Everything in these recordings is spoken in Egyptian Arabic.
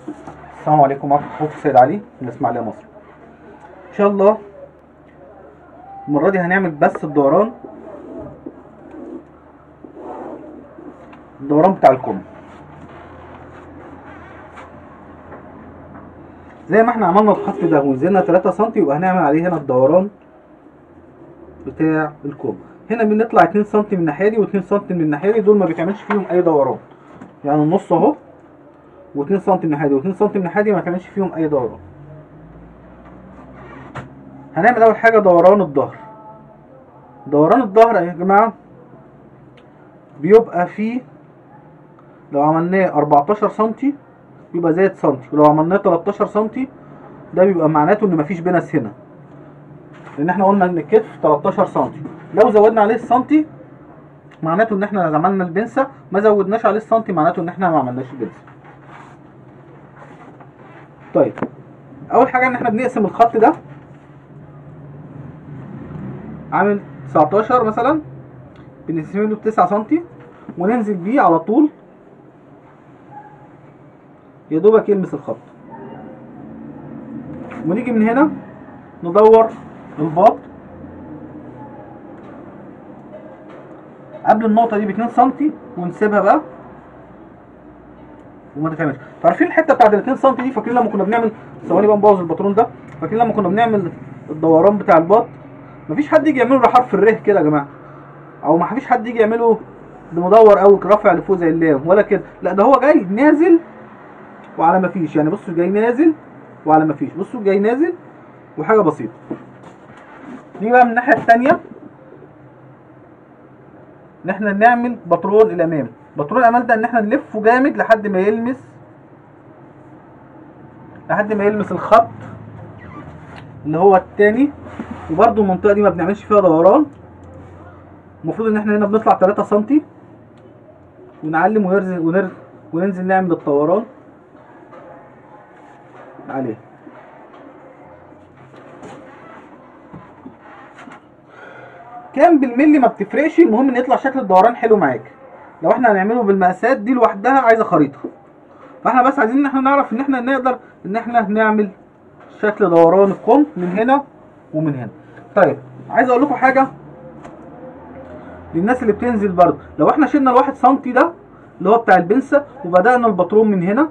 السلام عليكم معكم اخوكم السيد علي من اسماعيليه مصر ان شاء الله المره دي هنعمل بس الدوران الدوران بتاع الكم زي ما احنا عملنا الخط ده ونزلنا 3 سم يبقى هنعمل عليه هنا الدوران بتاع الكم هنا بنطلع 2 سم من الناحيه دي و2 سم من الناحيه دي دول ما بيتعملش فيهم اي دوران يعني النص اهو و2 سم من الناحيه دي و2 سم من الناحيه دي ما كانش فيهم اي دوران هنعمل اول حاجه دوران الظهر دوران الظهر يا جماعه بيبقى فيه لو عملناه 14 سم بيبقى زائد سم ولو عملناه 13 سم ده بيبقى معناته ان مفيش بنس هنا لان احنا قلنا ان الكتف 13 سم لو زودنا عليه السنتي معناته ان احنا عملنا البنسه ما زودناش عليه السنتي معناته ان احنا ما عملناش البنسه طيب اول حاجه ان احنا بنقسم الخط ده عامل 19 مثلا بنقسمه له 9 سم وننزل بيه على طول يا دوبك يلمس الخط ونيجي من هنا ندور الباط قبل النقطه دي ب 2 سم ونسيبها بقى وما تفهمش عارفين الحته بتاعت ال 2 سم دي فاكرين لما كنا بنعمل ثواني بقى نبوظ الباترون ده فاكرين لما كنا بنعمل الدوران بتاع الباط مفيش حد يجي يعمله بحرف الره كده يا جماعه او ما فيش حد يجي يعمله بمدور او رافع لفوق زي اللام ولا كده لا ده هو جاي نازل وعلى ما فيش يعني بصوا جاي نازل وعلى ما فيش بصوا جاي نازل وحاجه بسيطه نيجي بقى من الناحيه الثانيه ان احنا نعمل باترون الامام باترون الامام ده ان احنا نلفه جامد لحد ما يلمس لحد ما يلمس الخط اللي هو التاني وبرده المنطقه دي ما بنعملش فيها دوران المفروض ان احنا هنا بنطلع 3 سم ونعلم ونرزل ونر... وننزل نعمل الطوران عليه كام بالملي ما بتفرقش المهم ان يطلع شكل الدوران حلو معاك لو احنا هنعمله بالمقاسات دي لوحدها عايزه خريطه فاحنا بس عايزين ان احنا نعرف ان احنا نقدر ان احنا نعمل شكل دوران الكم من هنا ومن هنا طيب عايز اقول لكم حاجه للناس اللي بتنزل برضه لو احنا شلنا الواحد سنتي ده اللي هو بتاع البنسة وبدأنا الباترون من هنا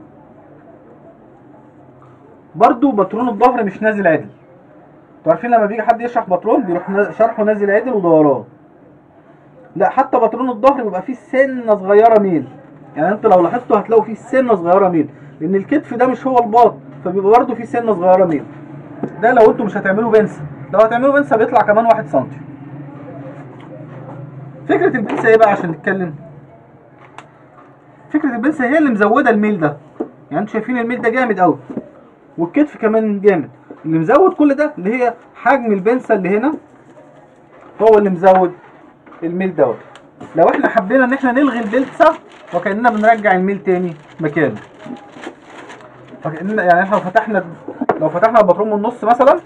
برضه باترون الظهر مش نازل عدل انتوا عارفين لما بيجي حد يشرح باترون بيروح نا- شرحه نازل عدل ودوران لا حتى باترون الظهر بيبقى فيه سنه صغيره ميل يعني انتوا لو لاحظتوا هتلاقوا فيه سنه صغيره ميل لان الكتف ده مش هو الباط فبيبقى برضه فيه سنه صغيره ميل ده لو انتوا مش هتعملوا بنسة لو هتعملوا بنسة بيطلع كمان واحد سنتي فكرة البنسة ايه بقى عشان نتكلم فكرة البنسة هي اللي مزودة الميل ده يعني انتوا شايفين الميل ده جامد قوي والكتف كمان جامد اللي مزود كل ده اللي هي حجم البنسة اللي هنا هو اللي مزود الميل دوت لو احنا حبينا ان احنا نلغي البنسة وكأننا بنرجع الميل تاني مكانه فكأننا يعني احنا لو فتحنا لو فتحنا الباترون من النص مثلا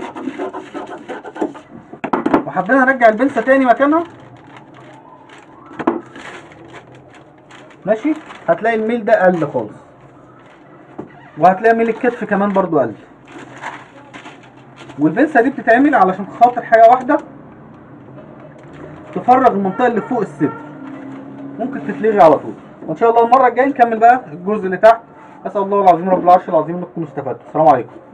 وحبينا نرجع البنسة تاني مكانها ماشي هتلاقي الميل ده قل خالص وهتلاقي ميل الكتف كمان برضو قل والبنسة دي بتتعمل علشان خاطر حاجة واحدة تفرغ المنطقة اللي فوق الصدر ممكن تتلغي على طول وان شاء الله المرة الجاية نكمل بقى الجزء اللي تحت اسأل الله العظيم رب العرش العظيم انكم تكونوا استفدتوا السلام عليكم